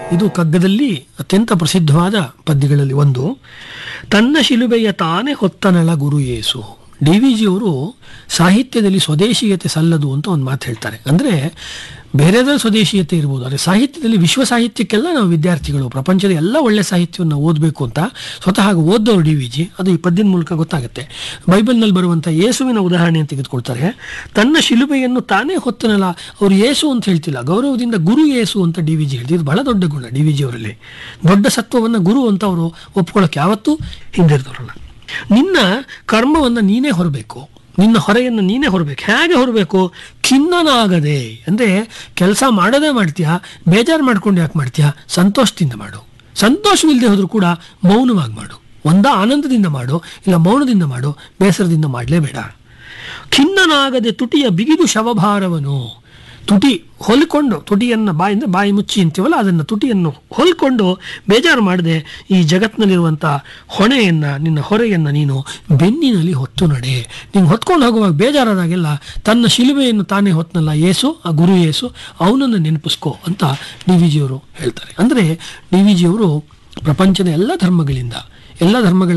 ಇದು ಕಗ್ಗದಲ್ಲಿ ಅತ್ಯಂತ ಪ್ರಸಿದ್ಧವಾದ ಪದ್ಯಗಳಲ್ಲಿ ಒಂದು ತನ್ನ ಶಿಲುಬೆಯ ತಾನೇ ಹೊತ್ತನಳ ಗುರು ಯೇಸು ಡಿ ವಿ ಜಿಯವರು ಸಾಹಿತ್ಯದಲ್ಲಿ ಸ್ವದೇಶೀಯತೆ ಸಲ್ಲದು ಅಂತ ಒಂದು ಮಾತು ಹೇಳ್ತಾರೆ ಅಂದರೆ ಬೇರೆದ್ರಲ್ಲಿ ಸ್ವದೇಶೀಯತೆ ಇರ್ಬೋದು ಆದರೆ ಸಾಹಿತ್ಯದಲ್ಲಿ ವಿಶ್ವ ಸಾಹಿತ್ಯಕ್ಕೆಲ್ಲ ನಾವು ವಿದ್ಯಾರ್ಥಿಗಳು ಪ್ರಪಂಚದ ಎಲ್ಲ ಒಳ್ಳೆ ಸಾಹಿತ್ಯವನ್ನು ಓದಬೇಕು ಅಂತ ಸ್ವತಃ ಓದೋರು ಡಿ ವಿ ಜಿ ಅದು ಈ ಪದ್ಯದ ಮೂಲಕ ಗೊತ್ತಾಗುತ್ತೆ ಬೈಬಲ್ನಲ್ಲಿ ಬರುವಂಥ ಯೇಸುವಿನ ಉದಾಹರಣೆಯನ್ನು ತೆಗೆದುಕೊಳ್ತಾರೆ ತನ್ನ ಶಿಲುಬೆಯನ್ನು ತಾನೇ ಹೊತ್ತನಲ್ಲ ಅವರು ಯೇಸು ಅಂತ ಹೇಳ್ತಿಲ್ಲ ಗೌರವದಿಂದ ಗುರು ಯೇಸು ಅಂತ ಡಿ ವಿ ಜಿ ಹೇಳ್ತಿದ್ದು ಇದು ಬಹಳ ದೊಡ್ಡ ಗುಣ ಡಿ ವಿ ಜಿ ಅವರಲ್ಲಿ ದೊಡ್ಡ ಸತ್ವವನ್ನು ಗುರು ಅಂತ ಅವರು ಒಪ್ಕೊಳ್ಳೋಕೆ ಯಾವತ್ತೂ ಹಿಂದಿರ್ದವ್ರಲ್ಲ ನಿನ್ನ ಕರ್ಮವನ್ನು ನೀನೇ ಹೊರಬೇಕು ನಿನ್ನ ಹೊರೆಯನ್ನು ನೀನೇ ಹೊರಬೇಕು ಹೇಗೆ ಹೊರಬೇಕು ಖಿನ್ನನಾಗದೆ ಅಂದರೆ ಕೆಲಸ ಮಾಡೋದೇ ಮಾಡ್ತೀಯಾ ಬೇಜಾರು ಮಾಡ್ಕೊಂಡು ಯಾಕೆ ಮಾಡ್ತೀಯಾ ಸಂತೋಷದಿಂದ ಮಾಡು ಸಂತೋಷವಿಲ್ಲದೆ ಹೋದರೂ ಕೂಡ ಮೌನವಾಗಿ ಮಾಡು ಒಂದ ಆನಂದದಿಂದ ಮಾಡು ಇಲ್ಲ ಮೌನದಿಂದ ಮಾಡು ಬೇಸರದಿಂದ ಮಾಡಲೇಬೇಡ ಖಿನ್ನನಾಗದೆ ತುಟಿಯ ಬಿಗಿದು ಶವಭಾರವನು ತುಟಿ ಹೊಲ್ಕೊಂಡು ತುಟಿಯನ್ನು ಬಾಯಿಂದ ಬಾಯಿ ಮುಚ್ಚಿ ಅಂತೀವಲ್ಲ ಅದನ್ನು ತುಟಿಯನ್ನು ಹೊಲ್ಕೊಂಡು ಬೇಜಾರು ಮಾಡದೆ ಈ ಜಗತ್ತಿನಲ್ಲಿರುವಂಥ ಹೊಣೆಯನ್ನು ನಿನ್ನ ಹೊರೆಯನ್ನು ನೀನು ಬೆನ್ನಿನಲ್ಲಿ ಹೊತ್ತು ನಡೆ ನಿಂಗೆ ಹೊತ್ಕೊಂಡು ಹೋಗುವಾಗ ಬೇಜಾರಾದಾಗೆಲ್ಲ ತನ್ನ ಶಿಲುಬೆಯನ್ನು ತಾನೇ ಹೊತ್ತನಲ್ಲ ಏಸು ಆ ಗುರು ಏಸು ಅವನನ್ನು ನೆನಪಿಸ್ಕೋ ಅಂತ ಡಿ ವಿ ಜಿಯವರು ಹೇಳ್ತಾರೆ ಅಂದರೆ ಡಿ ವಿ ಜಿಯವರು ಪ್ರಪಂಚದ ಎಲ್ಲ ಧರ್ಮಗಳಿಂದ ಎಲ್ಲ ಧರ್ಮಗಳ